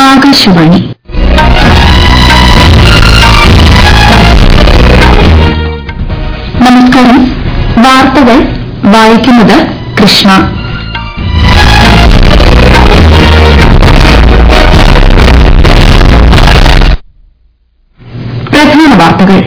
ആകാശവാണി നമസ്കാരം വാർത്തകൾ വായിക്കുന്നത് കൃഷ്ണ പ്രധാന വാർത്തകൾ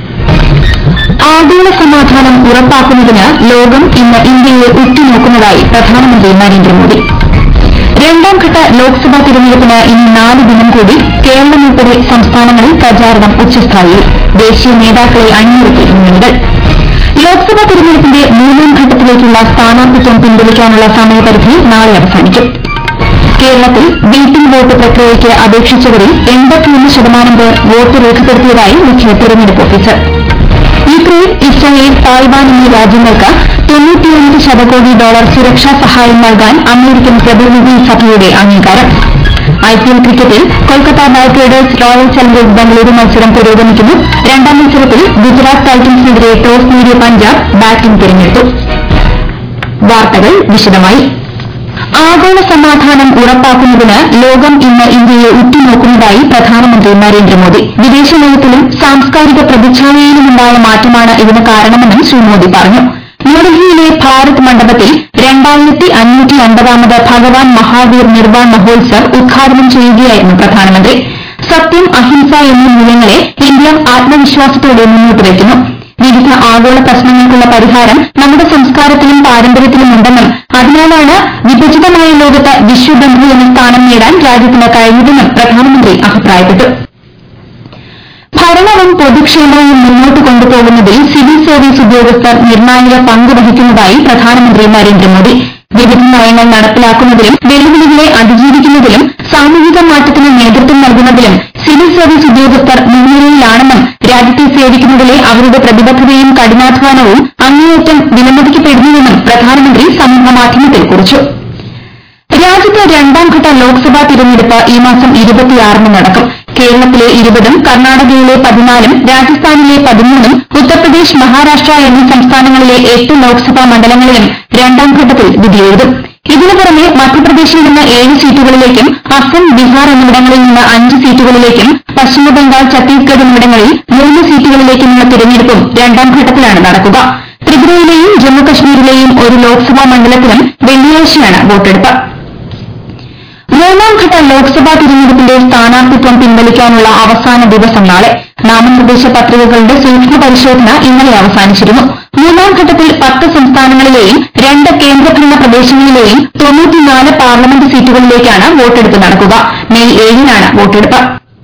ആഗോള സമാധാനം ഉറപ്പാക്കുന്നതിന് ലോകം ഇന്ന് ഇന്ത്യയെ ഉറ്റുനോക്കുന്നതായി പ്രധാനമന്ത്രി നരേന്ദ്രമോദി രണ്ടാംഘട്ട ലോക്സഭാ തിരഞ്ഞെടുപ്പിന് ഇനി നാല് ദിനം കൂടി കേരളം ഉൾപ്പെടെ സംസ്ഥാനങ്ങളിൽ പ്രചാരണം ഉച്ചസ്ഥായിയിൽ ദേശീയ നേതാക്കളെ അണിനിരത്തി മുന്നണികൾ ലോക്സഭാ തിരഞ്ഞെടുപ്പിന്റെ മൂന്നാം ഘട്ടത്തിലേക്കുള്ള സ്ഥാനാർത്ഥിത്വം പിൻവലിക്കാനുള്ള സമയപരിധി നാളെ അവസാനിക്കും കേരളത്തിൽ വീട്ടിൽ വോട്ട് പ്രക്രിയയ്ക്ക് അപേക്ഷിച്ചവരിൽ എൺപത്തിയൊന്ന് ശതമാനം പേർ വോട്ട് രേഖപ്പെടുത്തിയതായി മുഖ്യ തെരഞ്ഞെടുപ്പ് ഓഫീസർ യുക്രൈൻ ഇസ്രായേൽ തായ്വാൻ എന്നീ രാജ്യങ്ങൾക്ക് തൊണ്ണൂറ്റിയൊൻപത് ശതകോടി ഡോളർ സുരക്ഷാ സഹായം നൽകാൻ അമേരിക്കൻ പ്രതിനിധി സഭയുടെ അംഗീകാരം ഐപിഎൽ ക്രിക്കറ്റിൽ Kolkata Knight Riders Royal Challengers Bengaluru മത്സരം പുരോഗമിക്കുന്നു രണ്ടാം മത്സരത്തിൽ ഗുജറാത്ത് ടൈറ്റൻസിനെതിരെ ടോസ് നേടിയ പഞ്ചാബ് ബാറ്റിംഗ് തിരഞ്ഞെടുത്തു വാർത്തകൾ വിശദമായി ആഗോള സമാധാനം ഉറപ്പാക്കുന്നതിന് ലോകം ഇന്ന് ഇന്ത്യയെ ഉറ്റുനോക്കുന്നതായി പ്രധാനമന്ത്രി നരേന്ദ്രമോദി വിദേശ നയത്തിലും സാംസ്കാരിക പ്രതിച്ഛായയിലുമുണ്ടായ മാറ്റമാണ് ഇതിന് കാരണമെന്നും ശ്രീ മോദി പറഞ്ഞു ന്യൂഡൽഹിയിലെ ഭാരത് മണ്ഡപത്തിൽ രണ്ടായിരത്തി അഞ്ഞൂറ്റി അൻപതാമത് ഭഗവാൻ മഹാവീർ നിർവാൺ മഹോത്സവ് ഉദ്ഘാടനം ചെയ്യുകയായിരുന്നു പ്രധാനമന്ത്രി സത്യം അഹിംസ എന്നീ മൂല്യങ്ങളെ ഇന്ത്യ ആത്മവിശ്വാസത്തോടെ മുന്നോട്ട് വയ്ക്കുന്നു വിവിധ ആഗോള പ്രശ്നങ്ങൾക്കുള്ള പരിഹാരം നമ്മുടെ സംസ്കാരത്തിലും പാരമ്പര്യത്തിലും ഉണ്ടെന്നും അതിനാലാണ് വിഭജിതമായ ലോകത്ത് വിശ്വബന്ധു എന്ന സ്ഥാനം നേടാൻ രാജ്യത്തിന് കഴിഞ്ഞതെന്നും പ്രധാനമന്ത്രി അഭിപ്രായപ്പെട്ടു ഭരണവും പൊതുക്ഷേമവും മുന്നോട്ട് കൊണ്ടുപോകുന്നതിൽ സിവിൽ സർവീസ് ഉദ്യോഗസ്ഥർ നിർണായക പങ്ക് വഹിക്കുന്നതായി പ്രധാനമന്ത്രി നരേന്ദ്രമോദി വിവിധ നയങ്ങൾ നടപ്പിലാക്കുന്നതിലും വെല്ലുവിളികളെ അതിജീവിക്കുന്നതിലും സാമൂഹിക മാറ്റത്തിന് നേതൃത്വം നൽകുന്നതിലും സിവിൽ സർവീസ് ഉദ്യോഗസ്ഥർ മുൻനിരയിലാണെന്നും രാജ്യത്തെ സേവിക്കുന്നതിലെ അവരുടെ പ്രതിബദ്ധതയും കഠിനാധ്വാനവും അങ്ങേയറ്റം വിലമതിക്കപ്പെടുന്നുവെന്നും പ്രധാനമന്ത്രി സമൂഹമാധ്യമത്തിൽ കുറിച്ചു രാജ്യത്ത് രണ്ടാംഘട്ട ലോക്സഭാ തിരഞ്ഞെടുപ്പ് ഈ മാസം ഇരുപത്തിയാറിന് നടക്കും കേരളത്തിലെ ഇരുപതും കർണാടകയിലെ പതിനാലും രാജസ്ഥാനിലെ പതിമൂന്നും ഉത്തർപ്രദേശ് മഹാരാഷ്ട്ര എന്നീ സംസ്ഥാനങ്ങളിലെ എട്ട് ലോക്സഭാ മണ്ഡലങ്ങളിലും രണ്ടാംഘട്ടത്തിൽ വിധിയെഴുതും ഇതിനു പുറമെ മധ്യപ്രദേശിൽ നിന്ന് ഏഴ് സീറ്റുകളിലേക്കും അസം ബീഹാർ എന്നിവിടങ്ങളിൽ നിന്ന് അഞ്ച് സീറ്റുകളിലേക്കും പശ്ചിമബംഗാൾ ഛത്തീസ്ഗഡ് എന്നിവിടങ്ങളിൽ മൂന്ന് സീറ്റുകളിലേക്കുമുള്ള തിരഞ്ഞെടുപ്പും രണ്ടാംഘട്ടത്തിലാണ് നടക്കുക ത്രിപുരയിലെയും ജമ്മുകശ്മീരിലെയും ഒരു ലോക്സഭാ മണ്ഡലത്തിലും വെള്ളിയാഴ്ചയാണ് വോട്ടെടുപ്പ് മൂന്നാംഘട്ട ലോക്സഭാ തിരഞ്ഞെടുപ്പിന്റെ സ്ഥാനാർത്ഥിത്വം പിൻവലിക്കാനുള്ള അവസാന ദിവസം നാളെ നാമനിർദ്ദേശ പത്രികകളുടെ സൂക്ഷ്മ പരിശോധന ഇന്നലെ അവസാനിച്ചിരുന്നു മൂന്നാം ഘട്ടത്തിൽ പത്ത് സംസ്ഥാനങ്ങളിലെയും രണ്ട് കേന്ദ്രഭരണ പ്രദേശങ്ങളിലെയും തൊണ്ണൂറ്റിനാല് പാർലമെന്റ് സീറ്റുകളിലേക്കാണ് വോട്ടെടുപ്പ് നടക്കുക മെയ് ഏഴിനാണ് വോട്ടെടുപ്പ്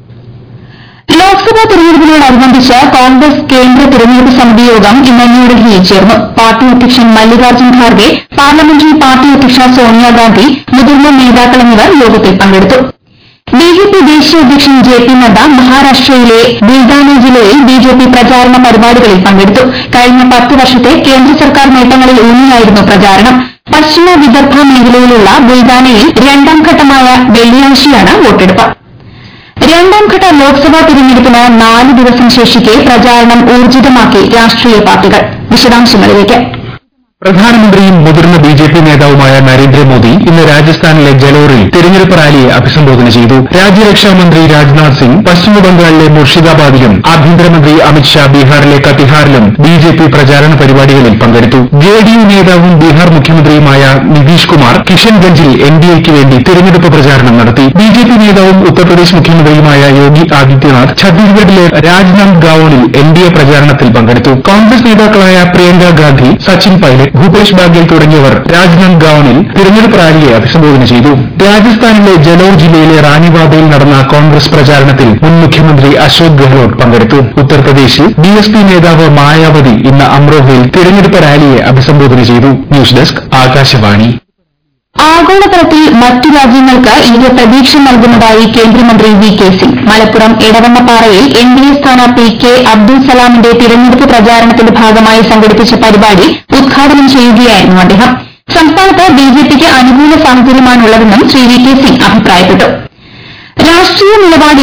ലോക്സഭാ തെരഞ്ഞെടുപ്പിനോടനുബന്ധിച്ച് കോൺഗ്രസ് കേന്ദ്ര തെരഞ്ഞെടുപ്പ് സമിതി യോഗം ഇന്ന് ന്യൂഡൽഹിയിൽ ചേർന്നു പാർട്ടി അധ്യക്ഷൻ മല്ലികാർജ്ജുൻ ഖാർഗെ പാർലമെന്ററി പാർട്ടി അധ്യക്ഷ സോണിയാഗാന്ധി മുതിർന്ന നേതാക്കൾ എന്നിവർ യോഗത്തിൽ പങ്കെടുത്തു ബിജെപി ദേശീയ അധ്യക്ഷൻ ജെ പി നദ്ദ മഹാരാഷ്ട്രയിലെ ബുൽഗാന ജില്ലയിൽ ബിജെപി പ്രചാരണ പരിപാടികളിൽ പങ്കെടുത്തു കഴിഞ്ഞ പത്ത് വർഷത്തെ കേന്ദ്ര സർക്കാർ നേട്ടങ്ങളിൽ ഊന്നിയായിരുന്നു പ്രചാരണം പശ്ചിമ വിദർഭ മേഖലയിലുള്ള ബുൽഗാനയിൽ രണ്ടാം ഘട്ടമായ വെള്ളിയാഴ്ചയാണ് വോട്ടെടുപ്പ് രണ്ടാംഘട്ട ലോക്സഭാ തിരഞ്ഞെടുപ്പിന് നാല് ദിവസം ശേഷിക്കെ പ്രചാരണം ഊർജിതമാക്കി രാഷ്ട്രീയ പാർട്ടികൾ വിശദാംശങ്ങളിലേക്ക് പ്രധാനമന്ത്രിയും മുതിർന്ന ബി ജെ പി നേതാവുമായ നരേന്ദ്രമോദി ഇന്ന് രാജസ്ഥാനിലെ ജലോറിൽ തെരഞ്ഞെടുപ്പ് റാലിയെ അഭിസംബോധന ചെയ്തു രാജ്യരക്ഷാമന്ത്രി രാജ്നാഥ് സിംഗ് പശ്ചിമബംഗാളിലെ മുർഷിദാബാദിലും ആഭ്യന്തരമന്ത്രി അമിത്ഷാ ബീഹാറിലെ കതിഹാറിലും ബി ജെ പി പ്രചാരണ പരിപാടികളിൽ പങ്കെടുത്തു ജെ ഡി യു നേതാവും ബീഹാർ മുഖ്യമന്ത്രിയുമായ നിതീഷ് കുമാർ കിഷൻഗഞ്ചിൽ എൻ ഡി എക്ക് വേണ്ടി തെരഞ്ഞെടുപ്പ് പ്രചാരണം നടത്തി ബി ജെ പി നേതാവും ഉത്തർപ്രദേശ് മുഖ്യമന്ത്രിയുമായ യോഗി ആദിത്യനാഥ് ഛത്തീസ്ഗഡിലെ രാജ്നാന്ദ് ഗാവോണിൽ എൻ ഡി എ പ്രചാരണത്തിൽ പങ്കെടുത്തു കോൺഗ്രസ് നേതാക്കളായ പ്രിയങ്ക ഗാന്ധി സച്ചിൻ പൈലറ്റ് ഭൂപേഷ് ബാഗേൽ തുടങ്ങിയവർ രാജ്നാന്ദ് ഗാവണിൽ തിരഞ്ഞെടുപ്പ് റാലിയെ അഭിസംബോധന ചെയ്തു രാജസ്ഥാനിലെ ജലോർ ജില്ലയിലെ റാനിവാദയിൽ നടന്ന കോൺഗ്രസ് പ്രചാരണത്തിൽ മുൻ മുഖ്യമന്ത്രി അശോക് ഗെഹ്ലോട്ട് പങ്കെടുത്തു ഉത്തർപ്രദേശിൽ ബി എസ് പി നേതാവ് മായാവതി ഇന്ന് അമ്രോഹയിൽ തിരഞ്ഞെടുപ്പ് റാലിയെ അഭിസംബോധന ചെയ്തു ന്യൂസ് ഡെസ്ക് ആകാശവാണി ആഗോളതലത്തിൽ മറ്റു രാജ്യങ്ങൾക്ക് ഇന്ത്യ പ്രതീക്ഷ നൽകുന്നതായി കേന്ദ്രമന്ത്രി വി കെ സിംഗ് മലപ്പുറം എടവണ്ണപ്പാറയിൽ എൻ ഡി എ സ്ഥാനാർത്ഥി കെ അബ്ദുൾ സലാമിന്റെ തിരഞ്ഞെടുപ്പ് പ്രചാരണത്തിന്റെ ഭാഗമായി സംഘടിപ്പിച്ച പരിപാടി ഉദ്ഘാടനം ചെയ്യുകയായിരുന്നു അദ്ദേഹം സംസ്ഥാനത്ത് ബിജെപിക്ക് അനുകൂല സാഹചര്യമാണുള്ളതെന്നും ശ്രീ വി കെ സിംഗ് അഭിപ്രായപ്പെട്ടു രാഷ്ട്രീയ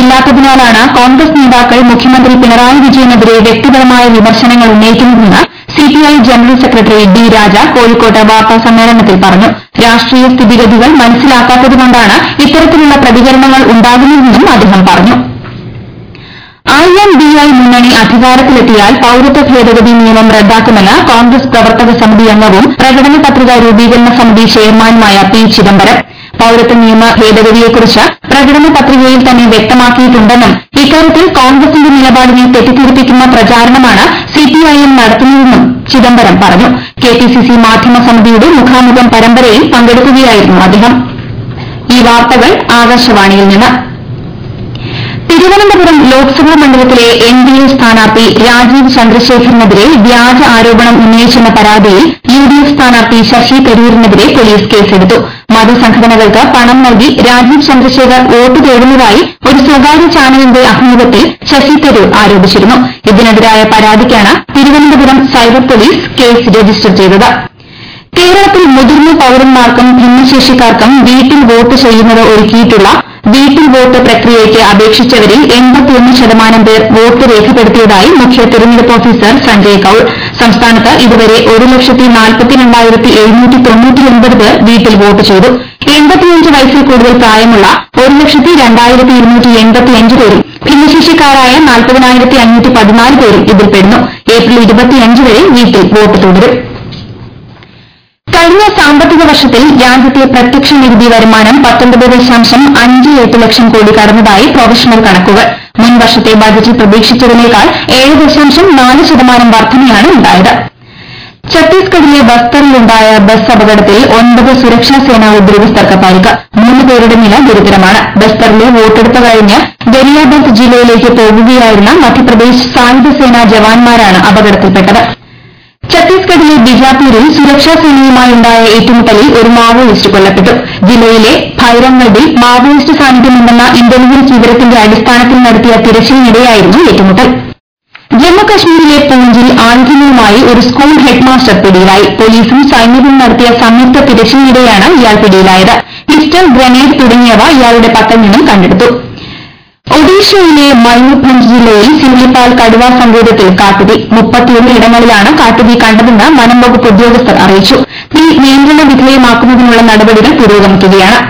നിലപാടില്ലാത്തതിനാലാണ് കോൺഗ്രസ് നേതാക്കൾ മുഖ്യമന്ത്രി പിണറായി വിജയനെതിരെ വ്യക്തിപരമായ വിമർശനങ്ങൾ ഉന്നയിക്കുന്നതെന്ന് CPI general secretary D Raja കോഴിക്കോട്ട് വാർത്താസമ്മേളനത്തിൽ പറഞ്ഞു രാഷ്ട്രീയ സ്ഥിതിഗതികൾ മനസ്സിലാക്കാത്തതുകൊണ്ടാണ് ഇത്തരത്തിലുള്ള പ്രതികരണങ്ങൾ ഉണ്ടാകുന്നതെന്നും അദ്ദേഹം പറഞ്ഞു ഐ എൻ ഡി ഐ മുന്നണി അധികാരത്തിലെത്തിയാൽ പൌരത്വ ഭേദഗതി നിയമം റദ്ദാക്കുമെന്ന് കോൺഗ്രസ് പ്രവർത്തക സമിതി അംഗവും പ്രകടന പത്രിക രൂപീകരണ സമിതി ചെയർമാനുമായ പി ചിദംബരം പൌരത്വ നിയമ ഭേദഗതിയെക്കുറിച്ച് പ്രകടന പത്രികയിൽ തന്നെ വ്യക്തമാക്കിയിട്ടുണ്ടെന്നും ഇക്കാര്യത്തിൽ കോൺഗ്രസിന്റെ നിലപാടിനെ തെറ്റിദ്ധരിപ്പിക്കുന്ന പ്രചാരണമാണ് സിപിഐഎം നടത്തുന്നതെന്നും ചിദംബരം പറഞ്ഞു കെപിസിസി മാധ്യമ സമിതിയുടെ മുഖാമുഖം പരമ്പരയിൽ പങ്കെടുക്കുകയായിരുന്നു അദ്ദേഹം ഈ വാർത്തകൾ ആകാശവാണിയിൽ നിന്ന് തിരുവനന്തപുരം ലോക്സഭാ മണ്ഡലത്തിലെ എൻ ഡി എ സ്ഥാനാർത്ഥി രാജീവ് ചന്ദ്രശേഖറിനെതിരെ വ്യാജ ആരോപണം ഉന്നയിച്ചെന്ന പരാതിയിൽ യു ഡി എഫ് സ്ഥാനാർത്ഥി ശശി തരൂരിനെതിരെ പോലീസ് കേസെടുത്തു മതസംഘടനകൾക്ക് പണം നൽകി രാജീവ് ചന്ദ്രശേഖർ വോട്ട് തേടുന്നതായി ഒരു സ്വകാര്യ ചാനലിന്റെ അഭിമുഖത്തിൽ ശശി തരൂർ ആരോപിച്ചിരുന്നു ഇതിനെതിരായ പരാതിക്കാണ് Thiruvananthapuram cyber police case register ചെയ്തത് കേരളത്തിൽ മുതിർന്ന പൌരന്മാർക്കും ഭിന്നശേഷിക്കാർക്കും വീട്ടിൽ വോട്ട് ചെയ്യുന്നത് ഒരുക്കിയിട്ടുള്ള വീട്ടിൽ വോട്ട് പ്രക്രിയയ്ക്ക് അപേക്ഷിച്ചവരിൽ ശതമാനം പേർ വോട്ട് രേഖപ്പെടുത്തിയതായി മുഖ്യ തെരഞ്ഞെടുപ്പ് ഓഫീസർ സഞ്ജയ് കൌൾ സംസ്ഥാനത്ത് ഇതുവരെ ഒരു ലക്ഷത്തി നാൽപ്പത്തിരണ്ടായിരത്തി എഴുന്നൂറ്റി തൊണ്ണൂറ്റിയൊൻപത് പേർ വീട്ടിൽ വോട്ട് ചെയ്തു എൺപത്തിയഞ്ച് വയസ്സിൽ കൂടുതൽ പ്രായമുള്ള ഒരു ലക്ഷത്തി രണ്ടായിരത്തി ഇരുന്നൂറ്റി എൺപത്തിയഞ്ച് പേരും ഭിന്നശേഷിക്കാരായ നാൽപ്പതിനായിരത്തി അഞ്ഞൂറ്റി പതിനാല് പേരും ഇതിൽപ്പെടുന്നു ഏപ്രിൽ ഇരുപത്തിയഞ്ച് വരെ വീട്ടിൽ വോട്ട് തുടരും കഴിഞ്ഞ സാമ്പത്തിക വർഷത്തിൽ രാജ്യത്തെ പ്രത്യക്ഷ നികുതി വരുമാനം പത്തൊൻപത് ദശാംശം അഞ്ച് എട്ട് ലക്ഷം കോടി കടന്നതായി പ്രൊഫഷണൽ കണക്കുകൾ മുൻ വർഷത്തെ ബജറ്റിൽ പ്രതീക്ഷിച്ചതിനേക്കാൾ ഏഴ് ദശാംശം നാല് ശതമാനം വർധനയാണ് ഉണ്ടായത് ഛത്തീസ്ഗഡിലെ ബസ്തറിലുണ്ടായ ബസ് അപകടത്തിൽ ഒൻപത് സുരക്ഷാ സേനാ ഉദ്യോഗസ്ഥർക്ക് പരിക്ക് മൂന്ന് പേരുടെ നില ഗുരുതരമാണ് ബസ്തറിലെ വോട്ടെടുപ്പ് കഴിഞ്ഞ് ഗരിയാബന്ദ് ജില്ലയിലേക്ക് പോകുകയായിരുന്ന മധ്യപ്രദേശ് സായുധ സേനാ ജവാന്മാരാണ് അപകടത്തിൽപ്പെട്ടത് ഛത്തീസ്ഗഡിലെ ബിജാപൂരിൽ സുരക്ഷാ സേനയുമായുണ്ടായ ഏറ്റുമുട്ടലിൽ ഒരു മാവോയിസ്റ്റ് കൊല്ലപ്പെട്ടു ജില്ലയിലെ ഭൈരങ്ങഡിൽ മാവോയിസ്റ്റ് സാന്നിധ്യമുണ്ടെന്ന ഇന്റലിജൻസ് വിവരത്തിന്റെ അടിസ്ഥാനത്തിൽ നടത്തിയ തിരച്ചിലിനിടെയായിരുന്നു ഏറ്റുമുട്ടൽ ജമ്മുകശ്മീരിലെ പൂഞ്ചിൽ ആയുധങ്ങളുമായി ഒരു സ്കൂൾ ഹെഡ്മാസ്റ്റർ പിടിയിലായി പോലീസും സൈന്യവും നടത്തിയ സംയുക്ത തിരച്ചിലിനിടെയാണ് ഇയാൾ പിടിയിലായത് പിസ്റ്റൾ ഗ്രനേഡ് തുടങ്ങിയവ ഇയാളുടെ പക്കൽ നിന്നും കണ്ടെടുത്തു ഒഡീഷയിലെ മയൂർഭഞ്ച് ജില്ലയിൽ സിംലിപ്പാൽ കടുവ സങ്കേതത്തിൽ കാട്ടുതീ മുപ്പത്തിയൊന്ന് ഇടങ്ങളിലാണ് കാട്ടുതീ കണ്ടതെന്ന് വനം വകുപ്പ് ഉദ്യോഗസ്ഥർ അറിയിച്ചു തീ നിയന്ത്രണ വിധേയമാക്കുന്നതിനുള്ള നടപടികൾ പുരോഗമിക്കുകയാണ്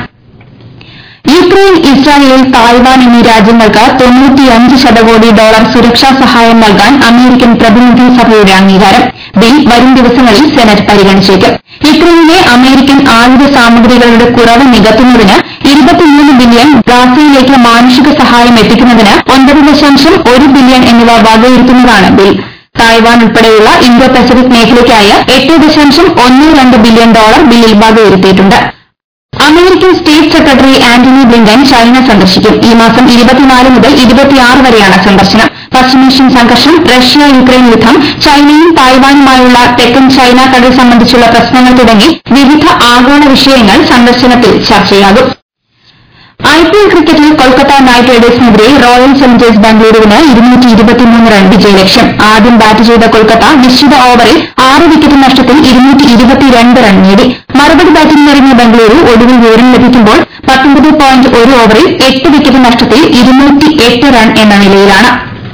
യുക്രൈൻ ഇസ്രായേൽ തായ്വാൻ എന്നീ രാജ്യങ്ങൾക്ക് തൊണ്ണൂറ്റിയഞ്ച് ശതകോടി ഡോളർ സുരക്ഷാ സഹായം നൽകാൻ അമേരിക്കൻ പ്രതിനിധി സഭയുടെ അംഗീകാരം ബിൽ വരും ദിവസങ്ങളിൽ സെനറ്റ് പരിഗണിച്ചേക്കും യുക്രൈനിലെ അമേരിക്കൻ ആയുധ സാമഗ്രികളുടെ കുറവ് നികത്തുന്നതിന് ഇരുപത്തിമൂന്ന് ബില്യൺ ഗാസയിലേക്ക് മാനുഷിക സഹായം എത്തിക്കുന്നതിന് ഒൻപത് ദശാംശം ഒരു ബില്യൺ എന്നിവ വകയിരുത്തുന്നതാണ് ബിൽ തായ്വാൻ ഉൾപ്പെടെയുള്ള ഇന്തോ പസഫിക് മേഖലയ്ക്കായി എട്ട് ദശാംശം ഒന്ന് രണ്ട് ബില്യൺ ഡോളർ ബില്ലിൽ വകയിരുത്തിയിട്ടുണ്ട് American state secretary Antony Blinken China സന്ദർശിക്കും ഈ മാസം ഇരുപത്തിനാല് മുതൽ ഇരുപത്തിയാറ് വരെയാണ് സന്ദർശനം പശ്ചിമേഷ്യൻ സംഘർഷം റഷ്യ യുക്രൈൻ യുദ്ധം ചൈനയും തായ്വാനുമായുള്ള തെക്കൻ ചൈന കടൽ സംബന്ധിച്ചുള്ള പ്രശ്നങ്ങൾ തുടങ്ങി വിവിധ ആഗോള വിഷയങ്ങൾ സന്ദർശനത്തിൽ ചർച്ചയാകും ഐപിഎൽ ക്രിക്കറ്റിൽ കൊൽക്കത്ത നൈറ്റ് റൈഡേഴ്സിനെതിരെ റോയൽ ചലഞ്ചേഴ്സ് ബാംഗ്ലൂരുവിന് റൺ വിജയലക്ഷ്യം ആദ്യം ബാറ്റ് ചെയ്ത കൊൽക്കത്ത നിശ്ചിത ഓവറിൽ ആറ് വിക്കറ്റ് നഷ്ടത്തിൽ റൺ നേടി മറുപടി ബാറ്റിംഗിനിറങ്ങിയ ബംഗളൂരു ഒടുവിൽ വിവരം ലഭിക്കുമ്പോൾ ഒരു ഓവറിൽ എട്ട് വിക്കറ്റ് നഷ്ടത്തിൽ റൺ എന്ന നിലയിലാണ്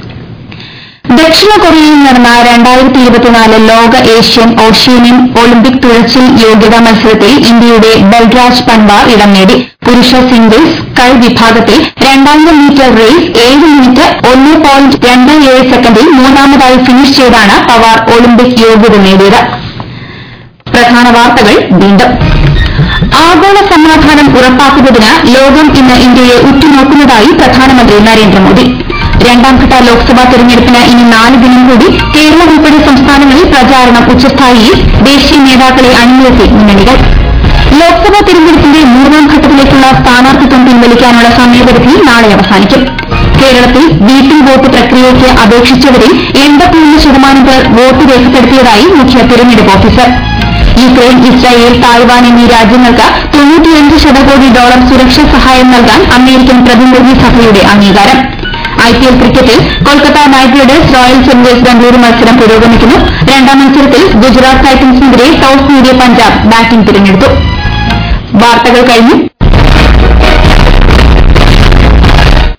ദക്ഷിണ കൊറിയയിൽ നടന്ന രണ്ടായിരത്തി ഇരുപത്തിനാല് ലോക ഏഷ്യൻ ഓഷ്യാനിയൻ ഒളിമ്പിക് തുഴച്ചിൽ യോഗ്യതാ മത്സരത്തിൽ ഇന്ത്യയുടെ ബൽരാജ് പൻവാർ ഇടം നേടി പുരുഷ സിംഗിൾസ് കൈ വിഭാഗത്തിൽ രണ്ടായിരം മീറ്റർ റേസ് ഏഴ് മിനിറ്റ് ഒന്ന് പോയിന്റ് രണ്ട് ഏഴ് സെക്കൻഡിൽ മൂന്നാമതായി ഫിനിഷ് ചെയ്താണ് പവാർ ഒളിമ്പിക് യോഗ്യത നേടിയത് പ്രധാന വാർത്തകൾ വീണ്ടും ആഗോള സമാധാനം ഉറപ്പാക്കുന്നതിന് ലോകം ഇന്ന് ഇന്ത്യയെ ഉറ്റുനോക്കുന്നതായി പ്രധാനമന്ത്രി നരേന്ദ്രമോദി രണ്ടാംഘട്ട ലോക്സഭാ തെരഞ്ഞെടുപ്പിന് ഇനി നാല് ദിനം കൂടി കേരളം ഉൾപ്പെടെ സംസ്ഥാനങ്ങളിൽ പ്രചാരണം ഉച്ചസ്ഥായിയിൽ ദേശീയ നേതാക്കളെ അണിനിരത്തി മുന്നണികൾ ലോക്സഭാ തെരഞ്ഞെടുപ്പിന്റെ മൂന്നാം ഘട്ടത്തിലേക്കുള്ള സ്ഥാനാർത്ഥിത്വം പിൻവലിക്കാനുള്ള സമയപരിധി നാളെ അവസാനിക്കും കേരളത്തിൽ വീട്ടിൽ വോട്ട് പ്രക്രിയയ്ക്ക് അപേക്ഷിച്ചവരിൽ എൺപത്തിയൊന്ന് ശതമാനം പേർ വോട്ട് രേഖപ്പെടുത്തിയതായി മുഖ്യ തെരഞ്ഞെടുപ്പ് ഓഫീസർ യുക്രൈൻ ഇസ്രായേൽ തായ്വാൻ എന്നീ രാജ്യങ്ങൾക്ക് തൊണ്ണൂറ്റിയഞ്ച് ശതകോടി ഡോളർ സുരക്ഷാ സഹായം നൽകാൻ അമേരിക്കൻ പ്രതിനിധി സഭയുടെ അംഗീകാരം ഐപിഎൽ ക്രിക്കറ്റിൽ Kolkata Knight Riders Royal Challengers Bengaluru മത്സരം പുരോഗമിക്കുന്നു രണ്ടാം മത്സരത്തിൽ ഗുജറാത്ത് ടൈറ്റൻസിനെതിരെ ടോസ് നേടിയ പഞ്ചാബ് ബാറ്റിംഗ് തിരഞ്ഞെടുത്തു വാർത്തകൾ കഴിഞ്ഞു